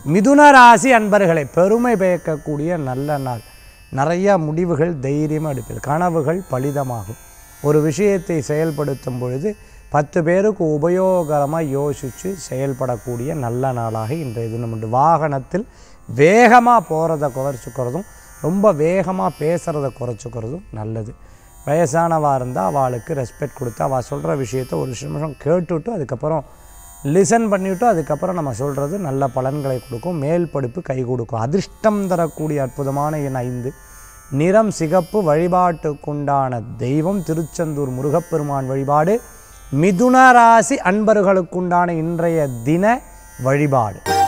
மிதுன ராசி அன்பர்களை பெருமை பயக்கக்கூடிய நல்ல நாள் நிறைய முடிவுகள் தைரியமாக எடுப்பீர்கள் கனவுகள் பலிதமாகும் ஒரு விஷயத்தை செயல்படுத்தும் பொழுது பத்து பேருக்கு உபயோகரமாக யோசித்து செயல்படக்கூடிய நல்ல நாளாக இன்றைய தினம் உண்டு வாகனத்தில் வேகமாக போகிறத குறைச்சிக்கிறதும் ரொம்ப வேகமாக பேசுகிறத குறைச்சிக்கிறதும் நல்லது வயசானவா இருந்தால் அவளுக்கு ரெஸ்பெக்ட் கொடுத்து அவள் சொல்கிற விஷயத்த ஒரு நிமிஷம் கேட்டுவிட்டு அதுக்கப்புறம் லிசன் பண்ணிவிட்டு அதுக்கப்புறம் நம்ம சொல்கிறது நல்ல பலன்களை கொடுக்கும் மேல் படிப்பு கை கொடுக்கும் அதிர்ஷ்டம் தரக்கூடிய அற்புதமான எண் ஐந்து நிறம் சிகப்பு வழிபாட்டுக்குண்டான தெய்வம் திருச்செந்தூர் முருகப்பெருமான் வழிபாடு மிதுன ராசி அன்பர்களுக்குண்டான இன்றைய தின வழிபாடு